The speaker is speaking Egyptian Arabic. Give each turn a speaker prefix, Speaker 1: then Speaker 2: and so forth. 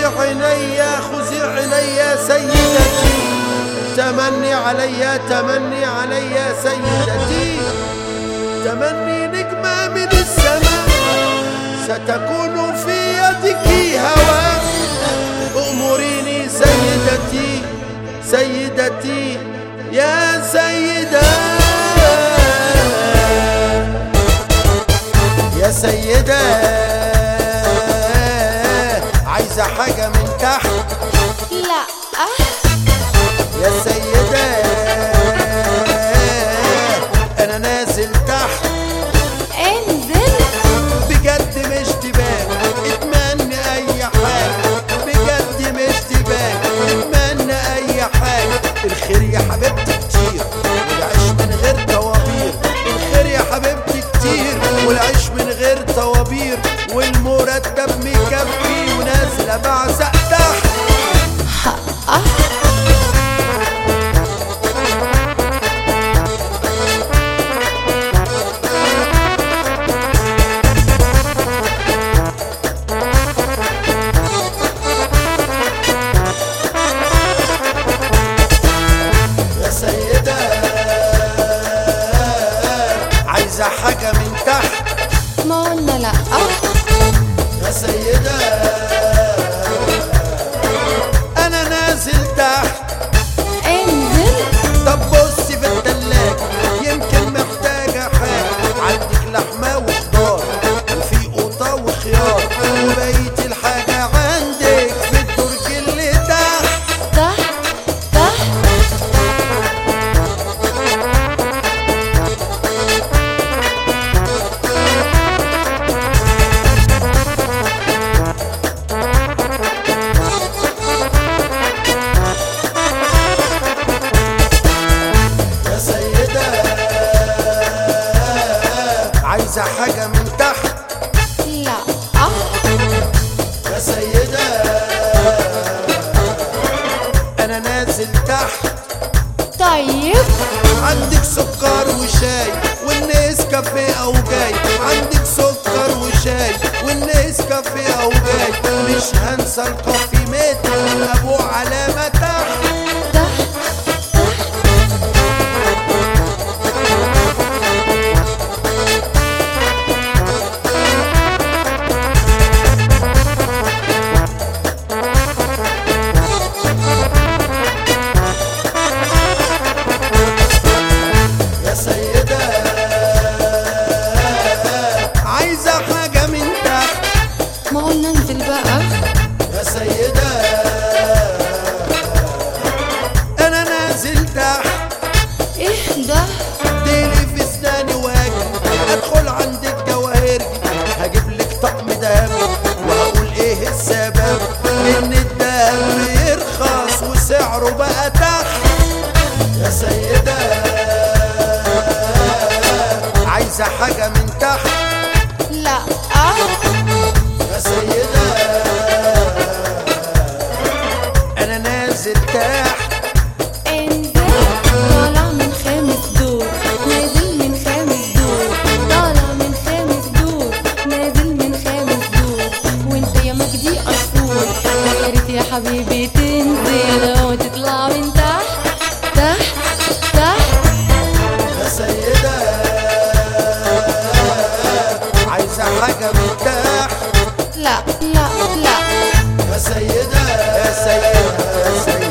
Speaker 1: عينيا خذي عينيا سيدتي تمني عليا تمني عليا سيدتي تمني نجمة من السماء ستكون في يدك هوى أموريني سيدتي سيدتي يا سيدة يا سيدة عايزة حاجة من تحت
Speaker 2: لا
Speaker 1: يا سيدة أنا نازل تحت
Speaker 2: انزل
Speaker 1: بجد مش تبان اتمنى أي حاجة بجد مش تبان اتمنى أي حاجة الخير يا حبيبتي كتير والعيش من غير طوابير الخير يا حبيبتي كتير والعيش من غير طوابير والمرتب مكفي ونازلة بعزق تحت يا سيدة عايزة حاجة من تحت
Speaker 2: ما قلنا لا
Speaker 1: يا سيدة أنا نازل تحت
Speaker 2: انزل
Speaker 1: طب بصي في التلاجة يمكن محتاجة حاجة عندك لحمة وخضار وفي قوطة وخيار وبقية الحاجة عندك في الدرج اللي تحت
Speaker 2: تحت تحت
Speaker 1: يا سيدة عايزة حاجة من تحت
Speaker 2: لا
Speaker 1: يا سيدة أنا نازل تحت
Speaker 2: طيب
Speaker 1: عندك سكر وشاي والناس كافيه أو جاي عندك سكر وشاي والناس كافيه أو جاي مش هنسى الكافي مات أبو علامة تحت
Speaker 2: تحت
Speaker 1: يا سيدة عايزة حاجة من تحت
Speaker 2: ما قلنا انزل بقى
Speaker 1: يا سيدة أنا نازل تحت
Speaker 2: ايه ده
Speaker 1: ديلي في اسناني واجي ادخل عند الجواهرجي هجيب لك طقم دهب وهقول ايه السبب ان الدهب يرخص وسعره بقى تحت يا سيدة عايزة حاجة من تحت
Speaker 2: لا
Speaker 1: يا سيدة انا نازل تحت
Speaker 2: انزل طالع من خامس دور نازل من خامس دور طالع من خامس دور نازل من خامس دور وانت يا مجدي اشهور يا ريت يا حبيبي تنزل وتطلع من تحت تحت تحت
Speaker 1: يا سيدة عايزة حاجة من تحت
Speaker 2: لا لا لا
Speaker 1: يا سيدة يا سيدة يا سيدة